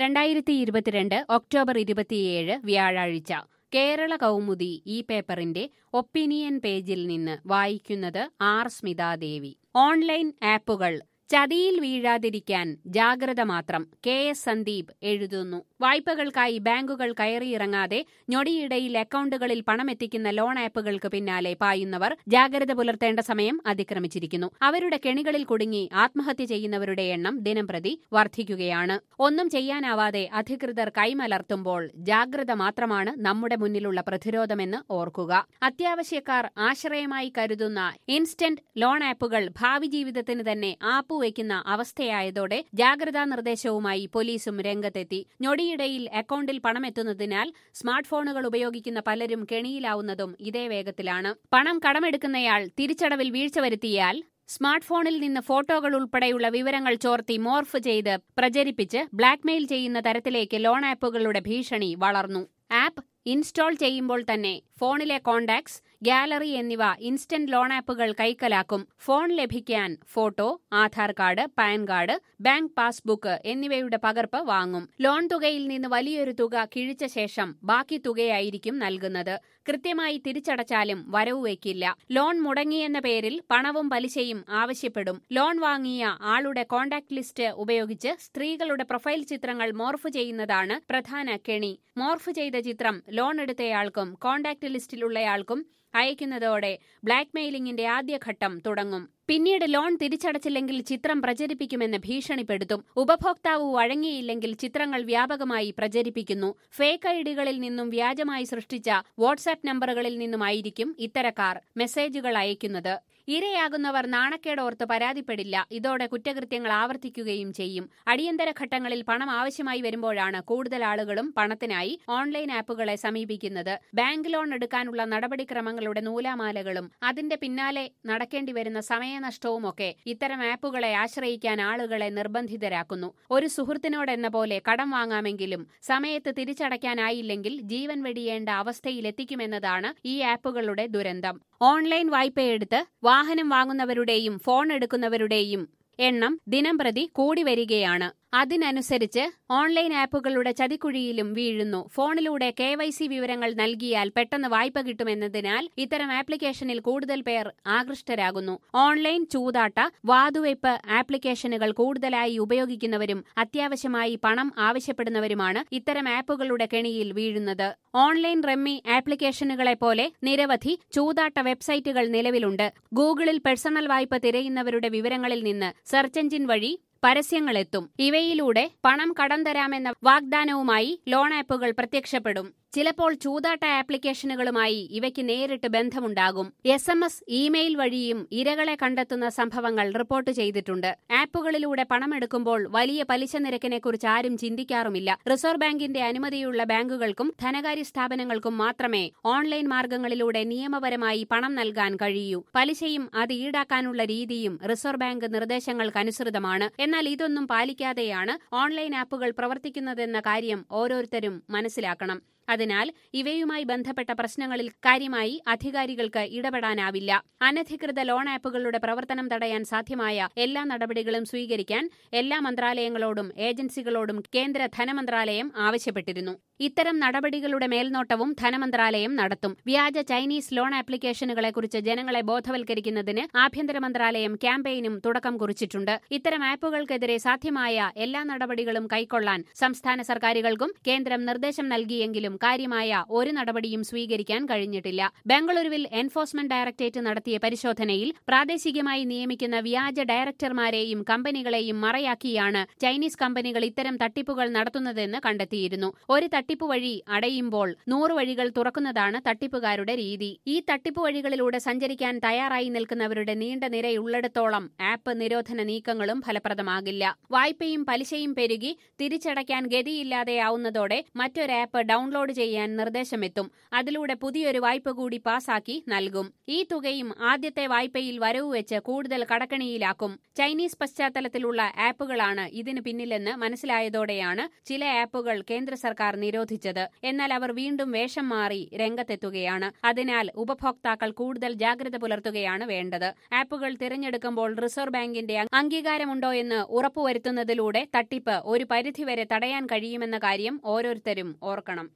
രണ്ടായിരത്തി ഇരുപത്തിരണ്ട് ഒക്ടോബർ ഇരുപത്തിയേഴ് വ്യാഴാഴ്ച കേരള കൗമുദി ഈ പേപ്പറിന്റെ ഒപ്പീനിയൻ പേജിൽ നിന്ന് വായിക്കുന്നത് ആർ സ്മിതാദേവി ഓൺലൈൻ ആപ്പുകൾ ചതിയിൽ വീഴാതിരിക്കാൻ ജാഗ്രത മാത്രം കെ എസ് സന്ദീപ് എഴുതുന്നു വായ്പകൾക്കായി ബാങ്കുകൾ കയറിയിറങ്ങാതെ ഞൊടിയിടയിൽ അക്കൗണ്ടുകളിൽ പണമെത്തിക്കുന്ന ലോൺ ആപ്പുകൾക്ക് പിന്നാലെ പായുന്നവർ ജാഗ്രത പുലർത്തേണ്ട സമയം അതിക്രമിച്ചിരിക്കുന്നു അവരുടെ കെണികളിൽ കുടുങ്ങി ആത്മഹത്യ ചെയ്യുന്നവരുടെ എണ്ണം ദിനംപ്രതി വർദ്ധിക്കുകയാണ് ഒന്നും ചെയ്യാനാവാതെ അധികൃതർ കൈമലർത്തുമ്പോൾ ജാഗ്രത മാത്രമാണ് നമ്മുടെ മുന്നിലുള്ള പ്രതിരോധമെന്ന് ഓർക്കുക അത്യാവശ്യക്കാർ ആശ്രയമായി കരുതുന്ന ഇൻസ്റ്റന്റ് ലോൺ ആപ്പുകൾ ഭാവി ജീവിതത്തിന് തന്നെ ആപ്പ് വയ്ക്കുന്ന അവസ്ഥയായതോടെ ജാഗ്രതാ നിർദ്ദേശവുമായി പോലീസും രംഗത്തെത്തി ഞൊടിയിടയിൽ അക്കൗണ്ടിൽ പണമെത്തുന്നതിനാൽ സ്മാർട്ട് ഫോണുകൾ ഉപയോഗിക്കുന്ന പലരും കെണിയിലാവുന്നതും ഇതേ വേഗത്തിലാണ് പണം കടമെടുക്കുന്നയാൾ തിരിച്ചടവിൽ വീഴ്ച വരുത്തിയാൽ സ്മാർട്ട് ഫോണിൽ നിന്ന് ഫോട്ടോകൾ ഉൾപ്പെടെയുള്ള വിവരങ്ങൾ ചോർത്തി മോർഫ് ചെയ്ത് പ്രചരിപ്പിച്ച് ബ്ലാക്ക്മെയിൽ ചെയ്യുന്ന തരത്തിലേക്ക് ലോൺ ആപ്പുകളുടെ ഭീഷണി വളർന്നു ആപ്പ് ഇൻസ്റ്റാൾ ചെയ്യുമ്പോൾ തന്നെ ഫോണിലെ കോണ്ടാക്ട്സ് ഗാലറി എന്നിവ ഇൻസ്റ്റന്റ് ലോൺ ആപ്പുകൾ കൈക്കലാക്കും ഫോൺ ലഭിക്കാൻ photo Aadhaar card PAN card bank passbook എന്നിവയുടെ പകർപ്പ് വാങ്ങും ലോൺ തുകയിൽ നിന്ന് വലിയൊരു തുക കിഴിച്ച ശേഷം ബാക്കി തുകയായിരിക്കും നൽകുന്നത് കൃത്യമായി തിരിച്ചടച്ചാലും വരവ് വയ്ക്കില്ല ലോൺ മുടങ്ങിയെന്ന പേരിൽ പണവും പലിശയും ആവശ്യപ്പെടും ലോൺ വാങ്ങിയ ആളുടെ കോണ്ടാക്ട് ലിസ്റ്റ് ഉപയോഗിച്ച് സ്ത്രീകളുടെ പ്രൊഫൈൽ ചിത്രങ്ങൾ മോർഫ് ചെയ്യുന്നതാണ് പ്രധാന കെണി മോർഫ് ചെയ്ത ചിത്രം ലോൺ എടുത്തയാൾക്കും കോണ്ടാക്ട് ലിസ്റ്റിലുള്ളയാൾക്കും അയക്കുന്നതോടെ ബ്ലാക്ക്മെയിലിംഗിന്റെ ആദ്യഘട്ടം തുടങ്ങും പിന്നീട് ലോൺ തിരിച്ചടച്ചില്ലെങ്കിൽ ചിത്രം പ്രചരിപ്പിക്കുമെന്ന് ഭീഷണിപ്പെടുത്തും ഉപഭോക്താവ് വഴങ്ങിയില്ലെങ്കിൽ ചിത്രങ്ങൾ വ്യാപകമായി പ്രചരിപ്പിക്കുന്നു ഫേക്ക് ഐഡികളിൽ നിന്നും വ്യാജമായി സൃഷ്ടിച്ച വാട്സാപ്പ് നമ്പറുകളിൽ നിന്നുമായിരിക്കും ഇത്തരക്കാർ മെസ്സേജുകൾ അയക്കുന്നത് ഇരയാകുന്നവർ നാണക്കേടോർത്ത് പരാതിപ്പെടില്ല ഇതോടെ കുറ്റകൃത്യങ്ങൾ ആവർത്തിക്കുകയും ചെയ്യും അടിയന്തര ഘട്ടങ്ങളിൽ പണം ആവശ്യമായി വരുമ്പോഴാണ് കൂടുതൽ ആളുകളും പണത്തിനായി ഓൺലൈൻ ആപ്പുകളെ സമീപിക്കുന്നത് ബാങ്ക് ലോൺ എടുക്കാനുള്ള നടപടിക്രമങ്ങളുടെ നൂലാമാലകളും അതിന്റെ പിന്നാലെ നടക്കേണ്ടി വരുന്ന സമയനഷ്ടവുമൊക്കെ ഇത്തരം ആപ്പുകളെ ആശ്രയിക്കാൻ ആളുകളെ നിർബന്ധിതരാക്കുന്നു ഒരു സുഹൃത്തിനോടെന്ന പോലെ കടം വാങ്ങാമെങ്കിലും സമയത്ത് തിരിച്ചടയ്ക്കാനായില്ലെങ്കിൽ ജീവൻ വെടിയേണ്ട അവസ്ഥയിലെത്തിക്കുമെന്നതാണ് ഈ ആപ്പുകളുടെ ദുരന്തം ഓൺലൈൻ വായ്പയെടുത്ത് വാഹനം വാങ്ങുന്നവരുടെയും ഫോൺ എടുക്കുന്നവരുടെയും എണ്ണം ദിനംപ്രതി കൂടി വരികയാണ് അതിനനുസരിച്ച് ഓൺലൈൻ ആപ്പുകളുടെ ചതിക്കുഴിയിലും വീഴുന്നു ഫോണിലൂടെ കെ വൈ സി വിവരങ്ങൾ നൽകിയാൽ പെട്ടെന്ന് വായ്പ കിട്ടുമെന്നതിനാൽ ഇത്തരം ആപ്ലിക്കേഷനിൽ കൂടുതൽ പേർ ആകൃഷ്ടരാകുന്നു ഓൺലൈൻ ചൂതാട്ട വാതുവയ്പ് ആപ്ലിക്കേഷനുകൾ കൂടുതലായി ഉപയോഗിക്കുന്നവരും അത്യാവശ്യമായി പണം ആവശ്യപ്പെടുന്നവരുമാണ് ഇത്തരം ആപ്പുകളുടെ കെണിയിൽ വീഴുന്നത് ഓൺലൈൻ റമ്മി ആപ്ലിക്കേഷനുകളെ പോലെ നിരവധി ചൂതാട്ട വെബ്സൈറ്റുകൾ നിലവിലുണ്ട് ഗൂഗിളിൽ പേഴ്സണൽ വായ്പ തിരയുന്നവരുടെ വിവരങ്ങളിൽ നിന്ന് സെർച്ച് എഞ്ചിൻ വഴി പരസ്യങ്ങളെത്തും ഇവയിലൂടെ പണം കടം തരാമെന്ന വാഗ്ദാനവുമായി ലോൺ ആപ്പുകൾ പ്രത്യക്ഷപ്പെടും ചിലപ്പോൾ ചൂതാട്ട ആപ്ലിക്കേഷനുകളുമായി ഇവയ്ക്ക് നേരിട്ട് ബന്ധമുണ്ടാകും എസ് എം എസ് ഇമെയിൽ വഴിയും ഇരകളെ കണ്ടെത്തുന്ന സംഭവങ്ങൾ റിപ്പോർട്ട് ചെയ്തിട്ടുണ്ട് ആപ്പുകളിലൂടെ പണമെടുക്കുമ്പോൾ വലിയ പലിശ നിരക്കിനെക്കുറിച്ച് ആരും ചിന്തിക്കാറുമില്ല റിസർവ് ബാങ്കിന്റെ അനുമതിയുള്ള ബാങ്കുകൾക്കും ധനകാര്യ സ്ഥാപനങ്ങൾക്കും മാത്രമേ ഓൺലൈൻ മാർഗങ്ങളിലൂടെ നിയമപരമായി പണം നൽകാൻ കഴിയൂ പലിശയും അത് ഈടാക്കാനുള്ള രീതിയും റിസർവ് ബാങ്ക് നിർദ്ദേശങ്ങൾക്കനുസൃതമാണ് എന്നാൽ ഇതൊന്നും പാലിക്കാതെയാണ് ഓൺലൈൻ ആപ്പുകൾ പ്രവർത്തിക്കുന്നതെന്ന കാര്യം ഓരോരുത്തരും മനസ്സിലാക്കണം അതിനാൽ ഇവയുമായി ബന്ധപ്പെട്ട പ്രശ്നങ്ങളിൽ കാര്യമായി അധികാരികൾക്ക് ഇടപെടാനാവില്ല അനധികൃത ലോൺ ആപ്പുകളുടെ പ്രവർത്തനം തടയാൻ സാധ്യമായ എല്ലാ നടപടികളും സ്വീകരിക്കാൻ എല്ലാ മന്ത്രാലയങ്ങളോടും ഏജൻസികളോടും കേന്ദ്ര ധനമന്ത്രാലയം ആവശ്യപ്പെട്ടിരുന്നു ഇത്തരം നടപടികളുടെ മേൽനോട്ടവും ധനമന്ത്രാലയം നടത്തും വ്യാജ ചൈനീസ് ലോൺ ആപ്ലിക്കേഷനുകളെക്കുറിച്ച് ജനങ്ങളെ ബോധവൽക്കരിക്കുന്നതിന് ആഭ്യന്തര മന്ത്രാലയം ക്യാമ്പയിനും തുടക്കം കുറിച്ചിട്ടുണ്ട് ഇത്തരം ആപ്പുകൾക്കെതിരെ സാധ്യമായ എല്ലാ നടപടികളും കൈക്കൊള്ളാൻ സംസ്ഥാന സർക്കാരുകൾക്കും കേന്ദ്രം നിർദ്ദേശം നൽകിയെങ്കിലും കാര്യമായ ഒരു നടപടിയും സ്വീകരിക്കാൻ കഴിഞ്ഞിട്ടില്ല ബംഗളൂരുവിൽ എൻഫോഴ്സ്മെന്റ് ഡയറക്ടറേറ്റ് നടത്തിയ പരിശോധനയിൽ പ്രാദേശികമായി നിയമിക്കുന്ന വ്യാജ ഡയറക്ടർമാരെയും കമ്പനികളെയും മറയാക്കിയാണ് ചൈനീസ് കമ്പനികൾ ഇത്തരം തട്ടിപ്പുകൾ നടത്തുന്നതെന്ന് കണ്ടെത്തിയിരുന്നു ഒരു തട്ടിപ്പ് വഴി അടയുമ്പോൾ നൂറ് വഴികൾ തുറക്കുന്നതാണ് തട്ടിപ്പുകാരുടെ രീതി ഈ തട്ടിപ്പ് വഴികളിലൂടെ സഞ്ചരിക്കാൻ തയ്യാറായി നിൽക്കുന്നവരുടെ നീണ്ട നിരയുള്ളിടത്തോളം ആപ്പ് നിരോധന നീക്കങ്ങളും ഫലപ്രദമാകില്ല വായ്പയും പലിശയും പെരുകി തിരിച്ചടയ്ക്കാൻ ഗതിയില്ലാതെയാവുന്നതോടെ മറ്റൊരു ആപ്പ് ഡൌൺലോഡ് ചെയ്യാൻ നിർദ്ദേശമെത്തും അതിലൂടെ പുതിയൊരു വായ്പ കൂടി പാസാക്കി നൽകും ഈ തുകയും ആദ്യത്തെ വായ്പയിൽ വരവ് വെച്ച് കൂടുതൽ കടക്കണിയിലാക്കും ചൈനീസ് പശ്ചാത്തലത്തിലുള്ള ആപ്പുകളാണ് ഇതിന് പിന്നിലെന്ന് മനസ്സിലായതോടെയാണ് ചില ആപ്പുകൾ കേന്ദ്ര സർക്കാർ നിരോധിച്ചത് നിരോധിച്ചത് എന്നാൽ അവർ വീണ്ടും വേഷം മാറി രംഗത്തെത്തുകയാണ് അതിനാൽ ഉപഭോക്താക്കൾ കൂടുതൽ ജാഗ്രത പുലർത്തുകയാണ് വേണ്ടത് ആപ്പുകൾ തിരഞ്ഞെടുക്കുമ്പോൾ റിസർവ് ബാങ്കിന്റെ അംഗീകാരമുണ്ടോ എന്ന് ഉറപ്പുവരുത്തുന്നതിലൂടെ തട്ടിപ്പ് ഒരു പരിധിവരെ തടയാൻ കഴിയുമെന്ന കാര്യം ഓരോരുത്തരും ഓർക്കണം